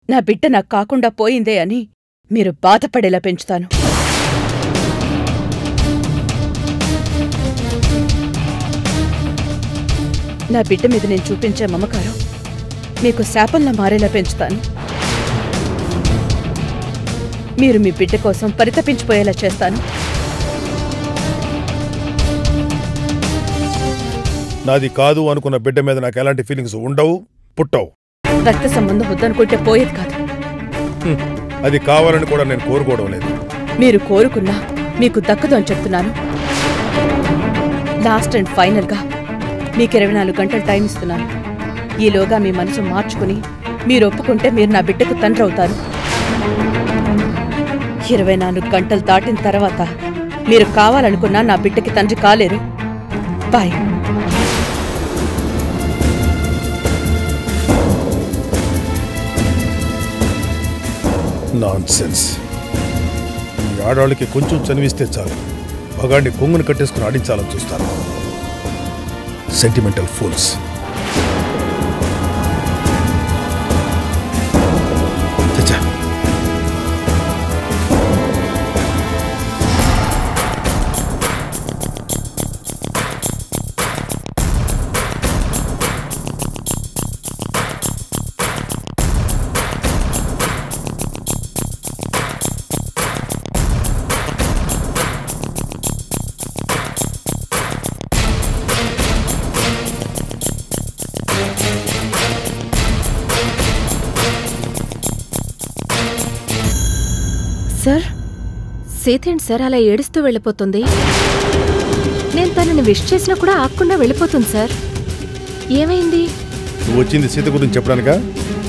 నా బిడ్డ నాకు కాకుండా పోయిందే అని మీరు బాధపడేలా పెంచుతాను నా బిడ్డ మీద నేను చూపించే మమకారం మీకు శాపంలా మారేలా పెంచుతాను మీరు మీ బిడ్డ కోసం పరితపించిపోయేలా చేస్తాను నాది కాదు అనుకున్న బిడ్డ మీద నాకు ఎలాంటి ఫీలింగ్స్ ఉండవు పుట్టవు రక్త సంబంధం వద్దనుకుంటే పోయేది కాదు హ్మ్. అది కావాలని కూడా నేను కోరుకోవడం లేదు మీరు కోరుకున్నా మీకు దక్కదు అని చెప్తున్నాను లాస్ట్ అండ్ ఫైనల్గా మీకు ఇరవై నాలుగు గంటలు టైం ఇస్తున్నాను ఈలోగా మీ మనసు మార్చుకుని మీరు ఒప్పుకుంటే మీరు నా బిడ్డకు తండ్రి అవుతారు ఇరవై నాలుగు గంటలు దాటిన తర్వాత మీరు కావాలనుకున్నా నా బిడ్డకి తండ్రి కాలేరు బాయ్ నాన్ సెన్స్ ఈ ఆడవాళ్ళకి కొంచెం చనివిస్తే చాలు మగాడిని కొంగును కట్టేసుకుని ఆడించాలని చూస్తారు సెంటిమెంటల్ ఫూల్స్ చచ్చా సార్ సీతేంటి సార్ అలా ఏడుస్తూ వెళ్ళిపోతుంది నేను తనని విష్ చేసినా కూడా ఆగకుండా వెళ్ళిపోతుంది సార్ ఏమైంది నువ్వు వచ్చింది సీత గురించి చెప్పడానికా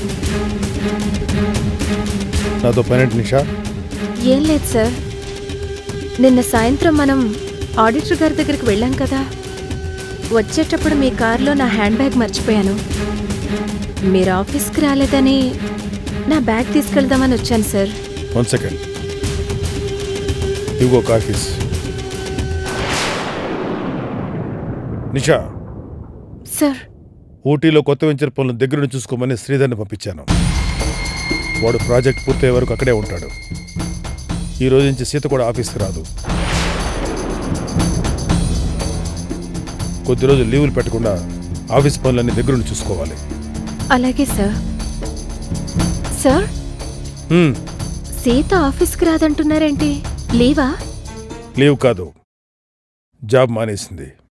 నాతో పనేంటి నిషా ఏం లేదు సార్ నిన్న సాయంత్రం మనం ఆడిటర్ గారి దగ్గరికి వెళ్ళాం కదా వచ్చేటప్పుడు మీ కారులో నా హ్యాండ్ బ్యాగ్ మర్చిపోయాను మీరు ఆఫీస్కి రాలేదని నా బ్యాగ్ తీసుకెళ్దామని వచ్చాను సార్ వన్ సెకండ్ ఇవిగో కాఫీస్ నిషా సార్ ఊటీలో కొత్త వెంచర్ పనులు దగ్గరుండి చూసుకోమని శ్రీధర్ని పంపించాను వాడు ప్రాజెక్ట్ పూర్తయ్యే వరకు అక్కడే ఉంటాడు ఈ రోజు నుంచి సీత కూడా ఆఫీస్కి రాదు కొద్ది రోజులు లీవులు పెట్టకుండా ఆఫీస్ పనులన్నీ దగ్గరుండి చూసుకోవాలి అలాగే సార్ సార్ హ్మ్, సీత ఆఫీస్కి రాదంటున్నారేంటి లీవా లీవ్ కాదు జాబ్ మానేసింది